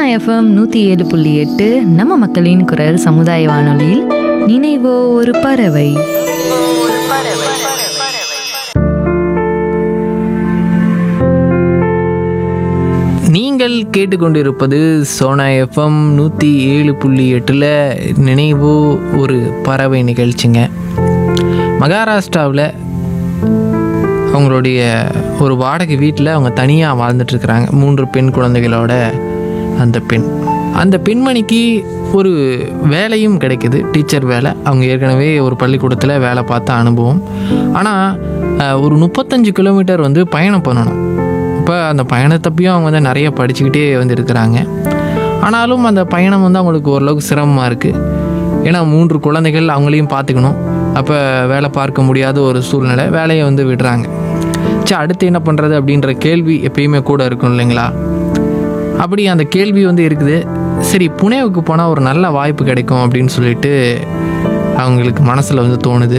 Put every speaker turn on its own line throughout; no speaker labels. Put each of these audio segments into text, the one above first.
FM நூற்றி ஏழு புள்ளி எட்டு நம்ம மக்களின் குரல் சமுதாய வானொலியில் நினைவோ ஒரு பறவை
நீங்கள் கேட்டுக்கொண்டிருப்பது சோனா எஃப்எம் நூற்றி ஏழு புள்ளி எட்டில் நினைவு ஒரு பறவை நிகழ்ச்சிங்க மகாராஷ்டிராவில் அவங்களுடைய ஒரு வாடகை வீட்டில் அவங்க தனியாக வாழ்ந்துட்டுருக்குறாங்க மூன்று பெண் குழந்தைகளோட அந்த பெண் அந்த பெண்மணிக்கு ஒரு வேலையும் கிடைக்குது டீச்சர் வேலை அவங்க ஏற்கனவே ஒரு பள்ளிக்கூடத்தில் வேலை பார்த்த அனுபவம் ஆனால் ஒரு முப்பத்தஞ்சு கிலோமீட்டர் வந்து பயணம் பண்ணணும் இப்போ அந்த பயணத்தப்பையும் அவங்க வந்து நிறைய படிச்சுக்கிட்டே வந்து இருக்கிறாங்க ஆனாலும் அந்த பயணம் வந்து அவங்களுக்கு ஓரளவுக்கு சிரமமாக இருக்குது ஏன்னா மூன்று குழந்தைகள் அவங்களையும் பார்த்துக்கணும் அப்போ வேலை பார்க்க முடியாத ஒரு சூழ்நிலை வேலையை வந்து விடுறாங்க சரி அடுத்து என்ன பண்ணுறது அப்படின்ற கேள்வி எப்பயுமே கூட இருக்கும் இல்லைங்களா அப்படி அந்த கேள்வி வந்து இருக்குது சரி புனேவுக்கு போனால் ஒரு நல்ல வாய்ப்பு கிடைக்கும் அப்படின்னு சொல்லிட்டு அவங்களுக்கு மனசில் வந்து தோணுது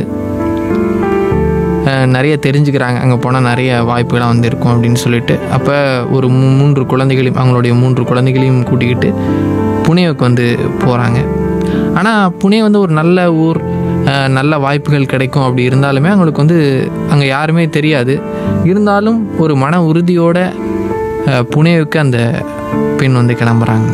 அஹ் நிறைய தெரிஞ்சுக்கிறாங்க அங்கே போனால் நிறைய வாய்ப்புகள்லாம் வந்து இருக்கும் அப்படின்னு சொல்லிட்டு அப்போ ஒரு மூ- மூன்று குழந்தைகளையும் அவங்களுடைய மூன்று குழந்தைகளையும் கூட்டிக்கிட்டு புனேவுக்கு வந்து போகிறாங்க ஆனால் புனே வந்து ஒரு நல்ல ஊர் அஹ் நல்ல வாய்ப்புகள் கிடைக்கும் அப்படி இருந்தாலுமே அவங்களுக்கு வந்து அங்கே யாருமே தெரியாது இருந்தாலும் ஒரு மன உறுதியோட அஹ், புனேவுக்கு அந்த பெண் வந்து கிளம்புறாங்க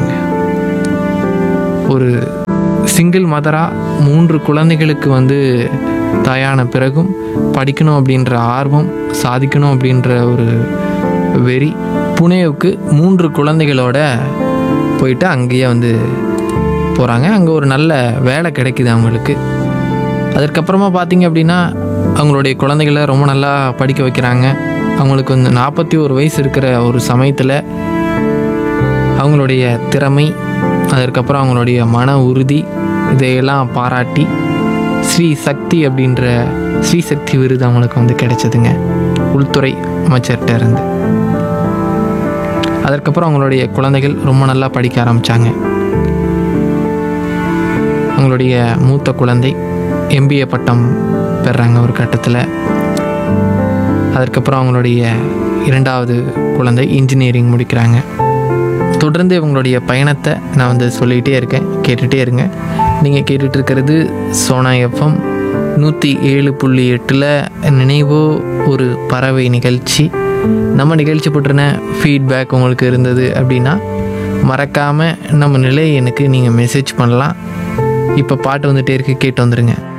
ஒரு சிங்கிள் மதராக மூன்று குழந்தைகளுக்கு வந்து தாயான பிறகும் படிக்கணும் அப்படின்ற ஆர்வம் சாதிக்கணும் அப்படின்ற ஒரு வெறி புனேவுக்கு மூன்று குழந்தைகளோட போயிட்டு அங்கேயே வந்து போகிறாங்க அங்கே ஒரு நல்ல வேலை கிடைக்குது அவங்களுக்கு அதற்கப்புறமா பார்த்தீங்க அப்படின்னா அவங்களுடைய குழந்தைகளை ரொம்ப நல்லா படிக்க வைக்கிறாங்க அவங்களுக்கு வந்து நாற்பத்தி ஒரு வயசு இருக்கிற ஒரு சமயத்தில் அவங்களுடைய திறமை அதற்கப்புறம் அவங்களுடைய மன உறுதி இதையெல்லாம் பாராட்டி ஸ்ரீ சக்தி அப்படின்ற ஸ்ரீ சக்தி விருது அவங்களுக்கு வந்து கிடைச்சதுங்க உள்துறை அமைச்சர்கிட்ட இருந்து அதற்கப்புறம் அவங்களுடைய குழந்தைகள் ரொம்ப நல்லா படிக்க ஆரம்பித்தாங்க அவங்களுடைய மூத்த குழந்தை எம்பிஏ பட்டம் பெறாங்க ஒரு கட்டத்தில் அதற்கப்புறம் அவங்களுடைய இரண்டாவது குழந்தை இன்ஜினியரிங் முடிக்கிறாங்க தொடர்ந்து இவங்களுடைய பயணத்தை நான் வந்து சொல்லிகிட்டே இருக்கேன் கேட்டுகிட்டே இருங்க நீங்கள் கேட்டுட்டு இருக்கிறது சோனா எஃப்எம் நூற்றி ஏழு புள்ளி எட்டில் நினைவோ ஒரு பறவை நிகழ்ச்சி நம்ம நிகழ்ச்சி பற்றின ஃபீட்பேக் உங்களுக்கு இருந்தது அப்படின்னா மறக்காமல் நம்ம நிலை எனக்கு நீங்கள் மெசேஜ் பண்ணலாம் இப்போ பாட்டு வந்துட்டே இருக்கு கேட்டு வந்துடுங்க